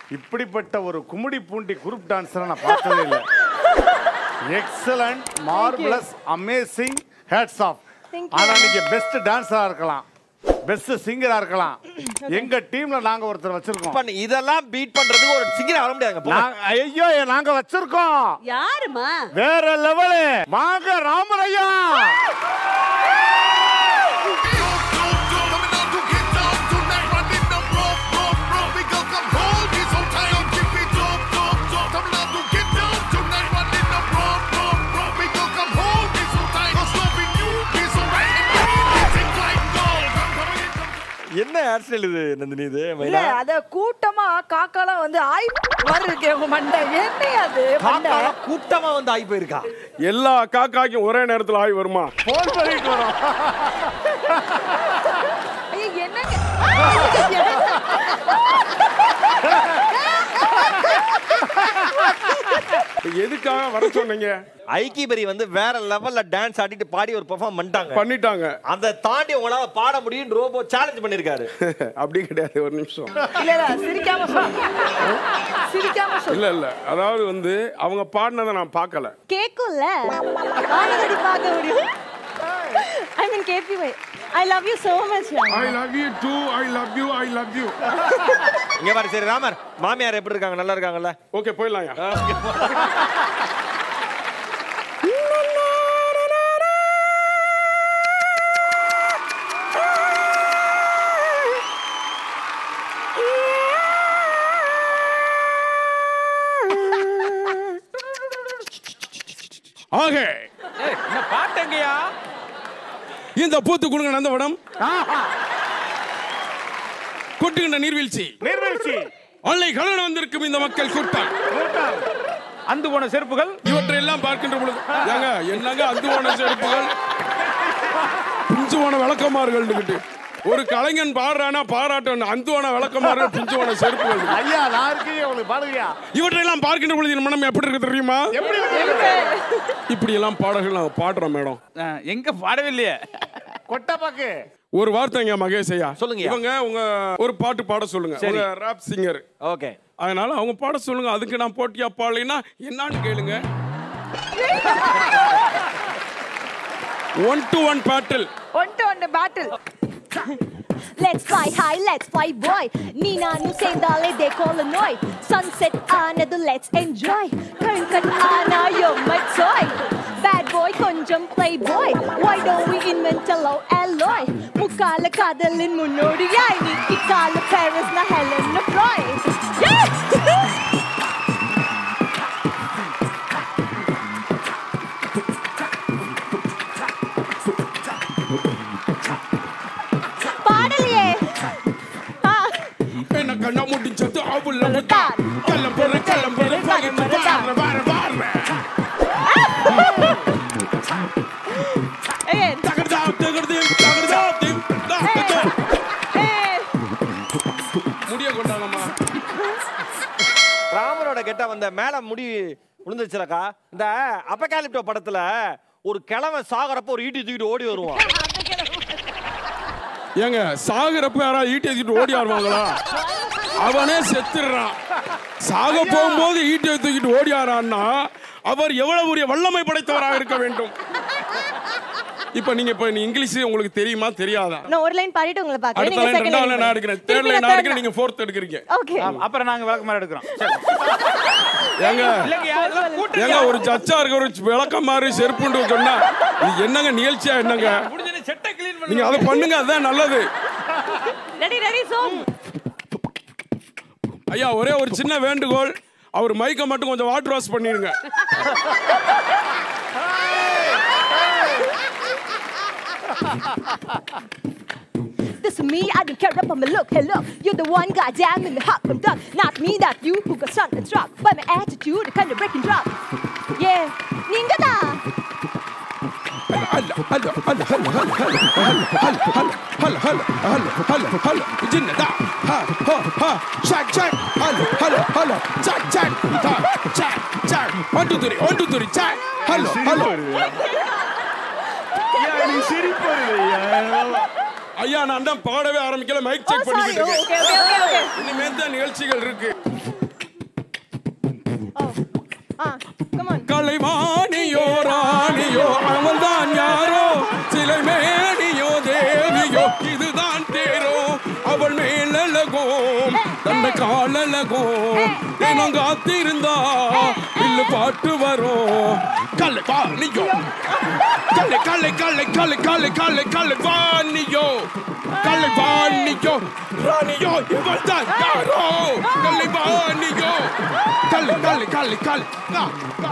இப்படிப்பட்ட ஒரு கும்மிடி பூண்டி குரூப் டான்ஸரை நான் பார்த்ததே இல்லை excellent marvellous amazing hats off Thank you. ஆனா நீங்க பெஸ்ட் டான்ஸரா இருக்கலாம் பெஸ்ட் சிங்கரா இருக்கலாம் எங்க டீம்ல நாங்க ஒருத்தர் வச்சிருக்கோம் பண்ணு இதெல்லாம் பீட் பண்றதுக்கு ஒரு சிங்கர் வர முடியாதுங்க போங்க. நாங்க- ஐயோ நாங்க வச்சிருக்கோம் யாருமா வேற லெவலு வாங்க ராமரையா என்ன ஹேர் ஸ்டைல் இது நந்தினி இது இல்ல மைனா? அத கூட்டமா காக்காலாம் வந்து ஆய் மாதிரி இருக்கு உங்க மண்டை என்ன அது மண்டை காக்காலாம் கூட்டமா வந்து ஆகி போயிருக்கா எல்லா காக்காக்கும் ஒரே நேரத்தில் ஆய் வருமா போன் பண்ணிட்டு வரோம் ஐயோ, என்னங்க எதுக்காக வர சொன்னீங்க ஐக்கிபரி வந்து வேற லெவல்ல டான்ஸ் ஆடிட்டு பாடி ஒரு பெர்ஃபார்ம் பண்ணிட்டாங்க பண்ணிட்டாங்க அதை தாண்டி உங்களால பாட முடியும் ரோபோ சேலஞ்ச் பண்ணிருக்காரு அப்படி கிடையாது ஒரு நிமிஷம் இல்ல இல்ல சிரிக்காம சொல்லு சிரிக்காம சொல்லு இல்ல இல்ல அதாவது வந்து அவங்க பாடினதை நான் பார்க்கல கேக்கும்ல ஆனந்தடி பார்க்க முடியும் ஐ மீன் கேபி வை I love you so much I love you too I love you I love you இங்க பாரு சரி ராமர் மாமியார் எப்படி இருக்காங்க நல்லா இருக்காங்கல்ல ஓகே போயிடலாம்யா ஆக பாட்டங்கய்யா இந்த பூத்து குடுங்க நந்தவனம் கொட்டுகின்ற நீர்வீழ்ச்சி நீர்வீழ்ச்சி அன்னை கலன வந்திருக்கும் இந்த மக்கள் கூட்டம் அந்து போன செருப்புகள் இவற்றையெல்லாம் பார்க்கின்ற பொழுது ஏங்க என்னங்க அந்து போன செருப்புகள் பிஞ்சு போன விளக்கமாறுகள் ஒரு கலைஞன் பாடுறானா பாராட்டம் அந்து போன விளக்கமாறுகள் பிஞ்சு போன செருப்புகள் ஐயா நான் இருக்கேன் உங்களுக்கு பாடுங்கயா இவற்றையெல்லாம் பார்க்கின்ற பொழுது என் மனம் எப்படி இருக்கு தெரியுமா எப்படி இருக்கு? இப்படி எல்லாம் பாடல்கள் நாங்க பாடுறோம் மேடம் அஹ், எங்க பாடவில்லையே கொட்டை பாக்கு ஒரு வார்த்தைங்க மகேஷ் ஐயா சொல்லுங்கய்யா. இவங்க உங்க ஒரு பாட்டு பாட சொல்லுங்க சரி. உங்க ராப் சிங்கர் ஓகே அதனால அவங்க பாட சொல்லுங்க அதுக்கு நான் போட்டியா பாடலைன்னா என்னன்னு கேளுங்க ஒன் டு ஒன் பாட்டில் one to one battle Let's fly high, let's fly boy. Nina nu same dale de Colinoy. Sunset another let's enjoy. Turn cut ana yo my toy. Bad boy konjam playboy. Why don't we invent a low alloy? Mukala kadalin munodiyay. Ni ikala Paris na Helen na Troy. Yeah! பாடலையே ஆ என்ன கண்ணா முடிஞ்சது அவுள்ள முட்டார் கிளம்புற கிளம்புற பகிர்ந்து வார வார வார again தகர்தா தகர்தீம் தகர்தா தீம் தகர்தா hey முடிய கொண்டாங்கம்மா ராமரோட கெட்ட வந்த மேல முடி விழுந்துச்சுலக்கா இந்த அப்பகாலிப்டோ படத்துல ஒரு கிழவன் சாகரப்ப ஒரு ஈட்டி தூக்கிட்டு ஓடி வருவான் ஏங்க சாகுறப்ப யாராவது ஈட்டி வச்சுட்டு ஓடி ஆடுவாங்களா அவனே செத்துடுறான் சாக போகும்போது ஈட்டியை தூக்கிட்டு ஓடி ஆறான்னா அவர் எவ்வளவு பெரிய வல்லமை படைத்தவராக இருக்க வேண்டும் இப்ப நீங்க இப்ப நீ இங்கிலீஷ் உங்களுக்கு தெரியுமா தெரியாதா நான் ஒரு லைன் பாடிட்டு உங்களை பார்க்கறேன் அடுத்த லைன் ரெண்டாவது லைன் நான் எடுக்கிறேன் தேர்ட் லைன் நான் எடுக்கிறேன் நீங்க ஃபோர்த் எடுக்கிறீங்க ஓகே அப்புறம் நாங்க விளக்க மாதிரி எடுக்கிறோம் சரி. ஏங்க இல்லைங்கய்யா, இதெல்லாம் கூட்டுங்க. ஏங்க ஒரு ஜட்ஜா இருக்க ஒரு விளக்கம் மாதிரி செருப்புண்டு சொன்னா இது என்னங்க நிகழ்ச்சியா என்னங்க முடிஞ்சது செட்டை கிளீன் நீங்க அதை பண்ணுங்க அதுதான் நல்லது ரெடி ரெடி சோம் ஐயா ஒரே ஒரு சின்ன வேண்டுகோள் அவர் மைக்கை மட்டும் கொஞ்சம் வாட்டர் வாஷ் பண்ணிடுங்க This is me, I don't care about my look. Hello, you're the one goddamn in the hot from duck. Not me, that you who got shot and struck by my attitude, kind of breaking drop. Yeah, நீங்க தான் هلا هلا هلا هلا هلا هلا هلا هلا هلا هلا هلا هلا جنة دا ها ها ها شاك شاك هلا هلا هلا شاك شاك دا شاك شاك one two three one two three شاك هلا هلا ஐயா நான் தான் பாடவே ஆரம்பிக்கல mic ஓ check sorry பண்ணிக்கிட்டு இருக்கேன் okay okay okay okay இனிமே தான் நிகழ்ச்சிகள் இருக்கு ஓ ஆ கம் ஆன் கலைவாணியோ ராணியோ அவள்தான் யாரோ சிலை மேனியோ தேவியோ இதுதான் தேரோ அவள் மேலழகோ தந்த காலழகோ தினம் காத்திருந்தா இல்லு பாட்டு வரும் கலை வாணியோ கலை கலை கலை கலை கலை கலை கலை வாணியோ கலை வாணியோ ராணியோ இவள் தான் யாரோ கலை வாணியோ கலை கலை கலை கலை கா, கா.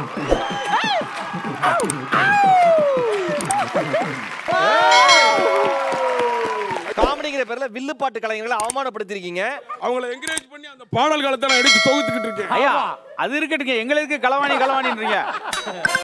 காமெடிங்கிற பேர்ல வில்லு பாட்டு கலைஞர்களை அவமானப்படுத்திருக்கீங்க அவங்கள என்கரேஜ் பண்ணி அந்த பாடல் காலத்தை நான் எடுத்து தொகுத்துக்கிட்டு இருக்கேன் ஐயா அது இருக்கட்டுங்க எங்களுக்கு களவாணி களவாணின்றீங்க